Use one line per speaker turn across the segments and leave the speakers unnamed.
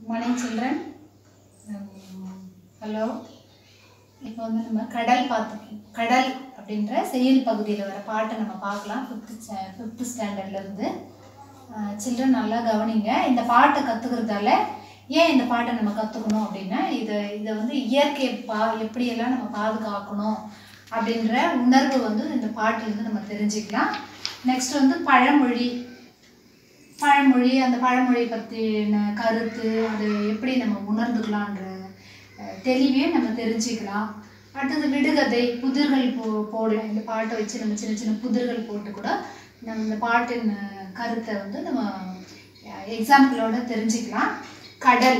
morning children hello இப்போ வந்து நம்ம கடல் பார்த்து கடல் அப்படின்ற செயல் பகுதியில் வர பாட்டை நம்ம பார்க்கலாம் ஃபிஃப்த்து ஃபிஃப்த்து ஸ்டாண்டர்ட்லேருந்து சில்ட்ரன் நல்லா கவனிங்க இந்த பாட்டை கற்றுக்கிறதால ஏன் இந்த பாட்டை நம்ம கற்றுக்கணும் அப்படின்னா இதை இதை வந்து இயற்கையை பா எப்படியெல்லாம் நம்ம பாதுகாக்கணும் அப்படின்ற உணர்வு வந்து இந்த பாட்டிலேருந்து நம்ம தெரிஞ்சுக்கலாம் நெக்ஸ்ட் வந்து பழமொழி பழமொழி அந்த பழமொழி பற்றின கருத்து அது எப்படி நம்ம உணர்ந்துக்கலான்ற அஹ், தெளிவையும் நம்ம தெரிஞ்சுக்கலாம் அடுத்தது விடுகதை புதிர்கள் போ போடலாம் இந்த பாட்டை வச்சு நம்ம சின்ன சின்ன புதிர்கள் போட்டு கூட நம்ம இந்த பாட்டின் அஹ், கருத்தை வந்து நம்ம எக்ஸாம்பிளோட தெரிஞ்சுக்கலாம் கடல்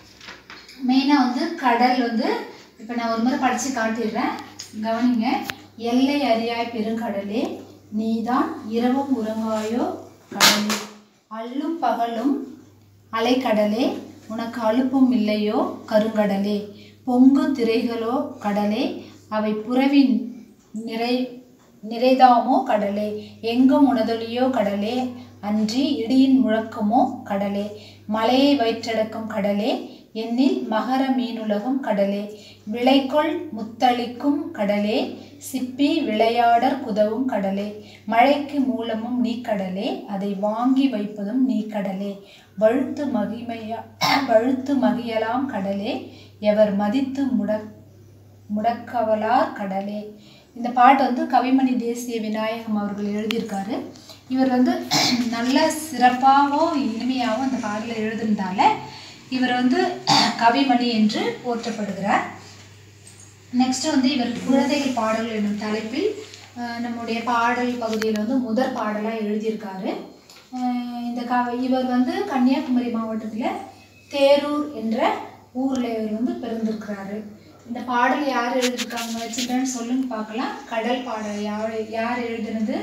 மெயினாக வந்து கடல் வந்து இப்போ நான் ஒரு முறை படித்து காட்டிடுறேன் கவனிங்க எல்லை அறியாய் பெருங்கடலே நீதான் இரவும் உறங்காயோ கடலே அல்லும் பகலும் அலைக்கடலே உனக்கு அலுப்பும் இல்லையோ கருங்கடலே பொங்கு திரைகளோ கடலே அவை புறவின் நிறை நிறைதாமோ கடலே எங்கும் உணதொலியோ கடலே அன்றி இடியின் முழக்கமோ கடலே மலையை வயிற்றடக்கும் கடலே எண்ணில் மகர மீனுலகம் கடலே விளைகொள் முத்தளிக்கும் கடலே சிப்பி விளையாடற் குதவும் கடலே மழைக்கு மூலமும் நீ கடலே அதை வாங்கி வைப்பதும் நீ கடலே வழுத்து மகிமையா வழுத்து மகியலாம் கடலே எவர் மதித்து முடக் முடக்கவலார் கடலே இந்த பாட்டு வந்து கவிமணி தேசிய விநாயகம் அவர்கள் எழுதியிருக்காரு இவர் வந்து நல்ல சிறப்பாகவும் இனிமையாகவும் அந்த பாடலை எழுதுனதால இவர் வந்து கவிமணி என்று போற்றப்படுகிறார் நெக்ஸ்ட் வந்து இவர் குழந்தைகள் பாடல் என்னும் தலைப்பில் அஹ், நம்முடைய பாடல் பகுதியில் வந்து முதற் பாடலாக எழுதியிருக்காரு அஹ், இந்த க இவர் வந்து கன்னியாகுமரி மாவட்டத்தில் தேரூர் என்ற ஊரில் இவர் வந்து பிறந்திருக்கிறாரு இந்த பாடல் யார் எழுதியிருக்காங்க சில்ட்ரன் சொல்லுங்க பார்க்கலாம் கடல் பாடல் யார் யார் எழுதுனது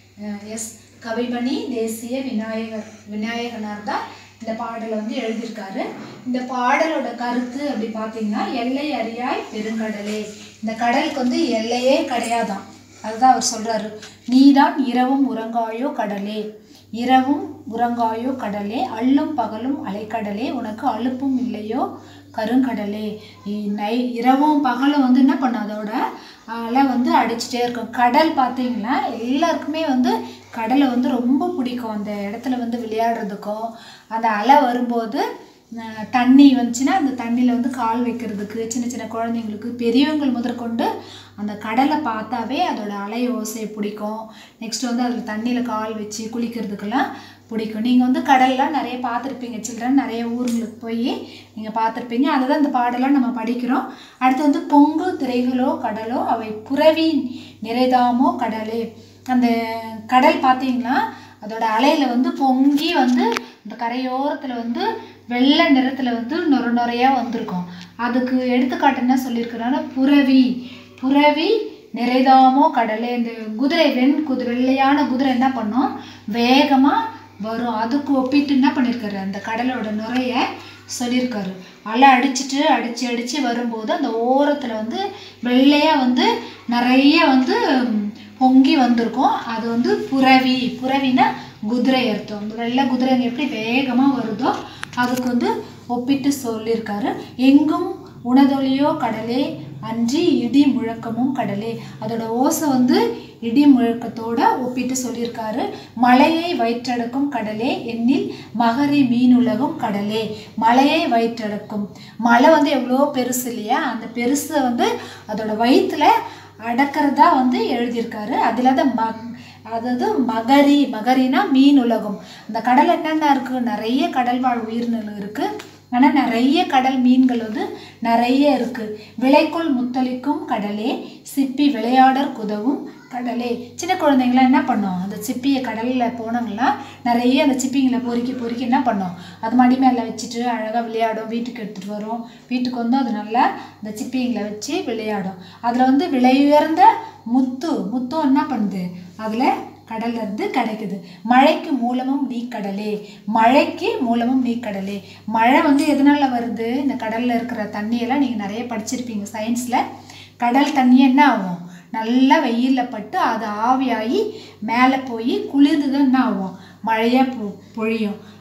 எஸ் கவிமணி தேசிய விநாயகர் விநாயகனார் தான் இந்த பாடலை வந்து எழுதியிருக்காரு இந்த பாடலோட கருத்து அப்படி பார்த்தீங்கன்னா எல்லை அறியாய் பெருங்கடலே இந்த கடலுக்கு வந்து எல்லையே கிடையாதாம் அதுதான் அவர் சொல்றாரு நீதான் இரவும் உறங்காயோ கடலே இரவும் உறங்காயோ கடலே அள்ளும் பகலும் அலைக்கடலே உனக்கு அலுப்பும் இல்லையோ கருங்கடலே இ- நை இரவும் பகலும் வந்து என்ன பண்ணும் அதோட அலை வந்து அடிச்சுட்டே இருக்கும் கடல் பார்த்தீங்கன்னா எல்லாருக்குமே வந்து கடலை வந்து ரொம்ப பிடிக்கும் அந்த இடத்துல வந்து விளையாடுறதுக்கும் அந்த அலை வரும்போது அஹ், தண்ணி வந்துச்சுன்னா அந்த தண்ணியில் வந்து கால் வைக்கிறதுக்கு சின்ன சின்ன குழந்தைங்களுக்கு பெரியவங்கள் முதற்கொண்டு அந்த கடலை பார்த்தாவே அதோட அலை ஓசை பிடிக்கும் நெக்ஸ்ட் வந்து அதில் தண்ணியில் கால் வச்சு குளிக்கிறதுக்கெல்லாம் பிடிக்கும் நீங்கள் வந்து கடல்லாம் நிறைய பார்த்துருப்பீங்க சில்ட்ரன் நிறைய ஊருங்களுக்கு போய் நீங்கள் பார்த்துருப்பீங்க அதை தான் இந்த பாடலாம் நம்ம படிக்கிறோம் அடுத்து வந்து பொங்கு திரைகளோ கடலோ அவை புறவி நிறைதாமோ கடலே அந்த கடல் பார்த்தீங்கன்னா அதோட அலையில் வந்து பொங்கி வந்து இந்த கரையோரத்தில் வந்து வெள்ளை நிறத்தில் வந்து நொர நொறையா வந்திருக்கும் அதுக்கு எடுத்துக்காட்டு என்ன சொல்லியிருக்கிறான்னா புறவி புறவி நிறைதாமோ கடலே இந்த குதிரை வெண் குதிரை வெள்ளையான குதிரை என்ன பண்ணும் வேகமாக வரும் அதுக்கு ஒப்பிட்டு என்ன பண்ணியிருக்காரு அந்த கடலோட நுரைய சொல்லியிருக்காரு அலை அடிச்சிட்டு அடித்து அடித்து வரும்போது அந்த ஓரத்தில் வந்து வெள்ளையாக வந்து நிறைய வந்து ம், பொங்கி வந்திருக்கும் அது வந்து புறவி புறவினா குதிரை அர்த்தம் அந்த வெள்ளை குதிரை எப்படி வேகமாக வருதோ அதுக்கு வந்து ஒப்பிட்டு சொல்லியிருக்காரு எங்கும் உணதொலியோ கடலே அன்றி இடி முழக்கமும் கடலே அதோட ஓசை வந்து இடி முழக்கத்தோட ஒப்பிட்டு சொல்லியிருக்காரு மலையை வயிற்றடக்கும் கடலே எண்ணில் மகரி மீனுலகும் கடலே மலையை வயிற்றடக்கும் மலை வந்து எவ்வளோ பெருசு இல்லையா அந்த பெருசை வந்து அதோட வயிற்றுல அடக்கிறதா வந்து எழுதியிருக்காரு அதில் தான் ம அதாவது மகரி மகரினா மீன் உலகம் அந்த கடல் என்னென்ன இருக்குது நிறைய கடல் வாழ் உயிரினங்கள் இருக்குது ஆனால் நிறைய கடல் மீன்கள் வந்து நிறைய இருக்குது விளைக்குள் முத்தளிக்கும் கடலே சிப்பி விளையாடற் குதவும் கடலே சின்ன குழந்தைங்களாம் என்ன பண்ணோம் அந்த சிப்பியை கடலில் போனாங்கன்னா நிறைய அந்த சிப்பிங்களை பொறுக்கி பொறுக்கி என்ன பண்ணோம் அது மடி மேலே வச்சுட்டு அழகாக விளையாடும் வீட்டுக்கு எடுத்துகிட்டு வரும் வீட்டுக்கு வந்து அது நல்லா அந்த சிப்பிங்களை வச்சு விளையாடும் அதில் வந்து விலை உயர்ந்த முத்து முத்தும் என்ன பண்ணுது அதில் கடல்ல இருந்து கிடைக்குது மழைக்கு மூலமும் நீக்கடலே மழைக்கு மூலமும் நீக்கடலே மழை வந்து எதனால வருது இந்த கடல்ல இருக்கிற தண்ணியெல்லாம் நீங்கள் நிறைய படிச்சிருப்பீங்க சயின்ஸில் கடல் தண்ணி என்ன ஆகும் நல்லா வெயிலில் பட்டு அது ஆவியாகி மேலே போய் குளிர்ந்து தான் என்ன ஆகும் மழையாக பொ பொழியும்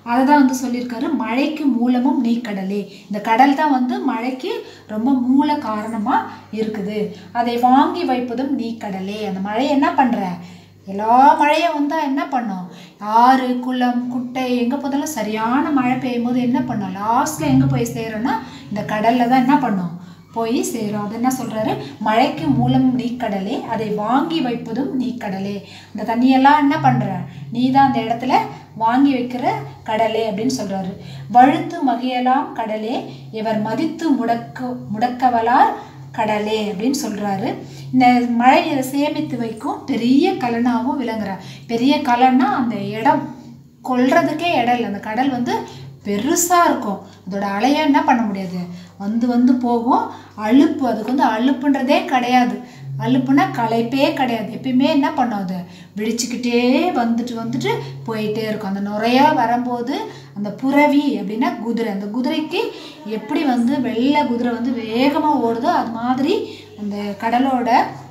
அதை தான் வந்து சொல்லியிருக்காரு மழைக்கு மூலமும் நீ கடலே இந்த கடல் தான் வந்து மழைக்கு ரொம்ப மூல காரணமாக இருக்குது அதை வாங்கி வைப்பதும் நீ கடலே அந்த மழையை என்ன பண்ணுற எல்லா மழையும் வந்தால் என்ன பண்ணும் ஆறு குளம் குட்டை எங்கே போதாலும் சரியான மழை பெய்யும் போது என்ன பண்ணும் லாஸ்ட்டில் எங்கே போய் சேரும்னா இந்த கடலில் தான் என்ன பண்ணும் போய் சேரும் அது என்ன சொல்கிறாரு மழைக்கு மூலம் நீக்கடலே அதை வாங்கி வைப்பதும் நீக்கடலே இந்த தண்ணியெல்லாம் என்ன பண்ணுற நீ தான் அந்த இடத்துல வாங்கி வைக்கிற கடலே அப்படின்னு சொல்கிறாரு வழுத்து மகிழலாம் கடலே இவர் மதித்து முடக்க முடக்கவலார் கடலே அப்படின்னு சொல்கிறாரு இந்த மழையை சேமித்து வைக்கும் பெரிய கலனாகவும் விளங்குறார் பெரிய கலன்னா அந்த இடம் கொல்றதுக்கே இடம் இல்லை அந்த கடல் வந்து பெருசாக இருக்கும் அதோட அலையை என்ன பண்ண முடியாது வந்து வந்து போகும் அலுப்பு அதுக்கு வந்து அலுப்புன்றதே கிடையாது அலுப்புனா களைப்பே கிடையாது எப்பயுமே என்ன பண்ணும் அது விழிச்சுக்கிட்டே வந்துட்டு வந்துட்டு போயிட்டே இருக்கும் அந்த நுறையா வரும்போது அந்த புறவி அப்படின்னா குதிரை அந்த குதிரைக்கு எப்படி வந்து வெள்ளை குதிரை வந்து வேகமாக ஓடுதோ அது மாதிரி அந்த கடலோட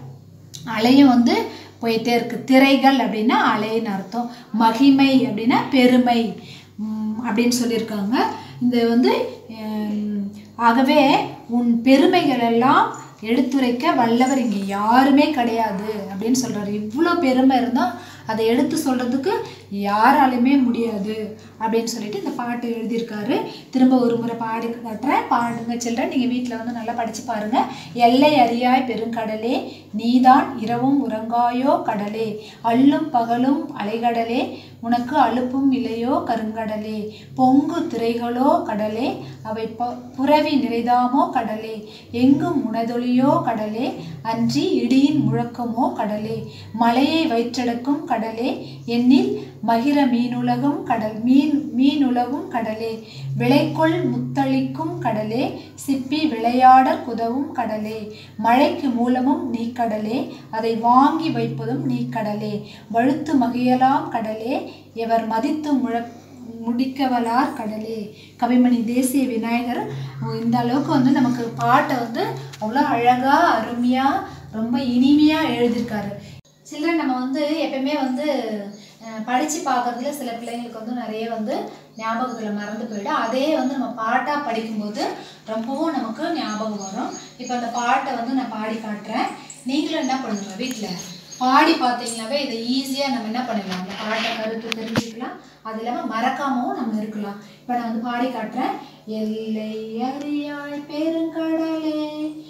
அலையும் வந்து போயிட்டே இருக்கு திரைகள் அப்படின்னா அலைன்னு அர்த்தம் மகிமை அப்படின்னா பெருமை உம், அப்படின்னு சொல்லியிருக்காங்க இந்த வந்து ஹம், ஆகவே உன் பெருமைகள் எல்லாம் எடுத்துரைக்க வல்லவர் இங்கே யாருமே கிடையாது அப்படின்னு சொல்றாரு இவ்வளோ பெருமை இருந்தால் அதை எடுத்து சொல்கிறதுக்கு யாராலுமே முடியாது அப்படின்னு சொல்லிட்டு இந்த பாட்டு எழுதியிருக்காரு திரும்ப ஒரு முறை பாடி காட்டுறேன் பாடுங்க சில்ட்ரன் நீங்கள் வீட்டில் வந்து நல்லா படித்து பாருங்கள் எல்லை அறியாய் பெருங்கடலே நீதான் இரவும் உறங்காயோ கடலே அல்லும் பகலும் அலைகடலே உனக்கு அலுப்பும் இல்லையோ கருங்கடலே பொங்கு திரைகளோ கடலே அவை ப புரவி நிறைதாமோ கடலே எங்கும் உணதொலியோ கடலே அன்றி இடியின் முழக்கமோ கடலே மலையை வயிற்றெடுக்கும் கடலே எண்ணில் மகிர மீனுலகும் கடல் மீன் மீனுலகும் கடலே விளைக்கொள் முத்தளிக்கும் கடலே சிப்பி விளையாடற் குதவும் கடலே மழைக்கு மூலமும் நீ கடலே அதை வாங்கி வைப்பதும் நீ கடலே வழுத்து மகிழலாம் கடலே எவர் மதித்து முழக் முடிக்கவலார் கடலே கவிமணி தேசிய விநாயகர் இந்த அளவுக்கு வந்து நமக்கு பாட்டை வந்து அவ்வளோ அழகாக அருமையாக ரொம்ப இனிமையாக எழுதியிருக்காரு சில்ட்ரன் நம்ம வந்து எப்பயுமே வந்து படித்து பார்க்கறதுல சில பிள்ளைங்களுக்கு வந்து நிறைய வந்து ஞாபகத்தில் மறந்து போயிடும் அதே வந்து நம்ம பாட்டாக படிக்கும்போது ரொம்பவும் நமக்கு ஞாபகம் வரும் இப்போ அந்த பாட்டை வந்து நான் பாடி காட்டுறேன் நீங்களும் என்ன பண்ணுங்க வீட்டில் பாடி பார்த்தீங்கன்னாவே இதை ஈஸியாக நம்ம என்ன பண்ணிடலாம் அந்த பாட்டை கருத்து தெரிஞ்சுக்கலாம் அது இல்லாமல் மறக்காமவும் நம்ம இருக்கலாம் இப்போ நான் வந்து பாடி காட்டுறேன் எல்லை அறியாய் பெருங்கடலே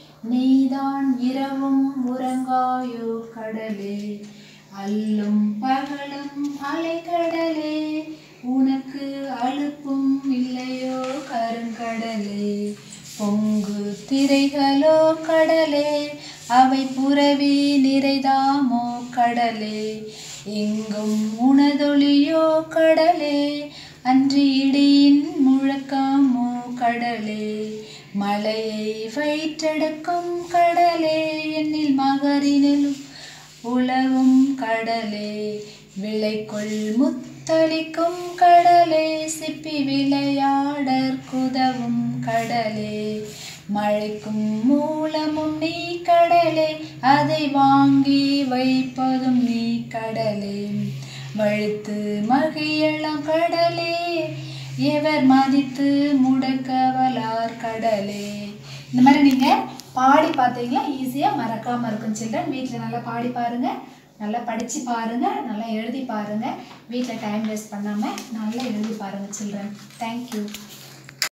நீதான் இரவும் உறங்காயோ கடலே அல்லும் பகலும் அலைக்கடலே உனக்கு அலுப்பும் இல்லையோ கருங்கடலே பொங்கு திரைகளோ கடலே அவை புரவி நிறைதாமோ கடலே எங்கும் உனதொளியோ கடலே அன்று இடியின் முழக்கமோ கடலே மலையை வயிற்றெடுக்கும் கடலே என்னில் மகரினிலும் உலவும் கடலே விளைக்கொள் முத்தளிக்கும் கடலே சிப்பி விளையாடற் குதவும் கடலே மழைக்கும் மூலமும் நீ கடலே அதை வாங்கி வைப்பதும் நீ கடலே வழுத்து மகிழலாம் கடலே எவர் மதித்து முடக்கவலார் கடலே இந்த மாதிரி நீங்கள் பாடி பார்த்தீங்கன்னா ஈஸியாக மறக்காமல் இருக்கும் சில்ட்ரன் வீட்டில் நல்லா பாடி பாருங்கள் நல்லா படித்து பாருங்கள் நல்லா எழுதி பாருங்கள் வீட்டில் டைம் வேஸ்ட் பண்ணாமல் நல்லா எழுதி பாருங்கள் சில்ட்ரன் தேங்க்யூ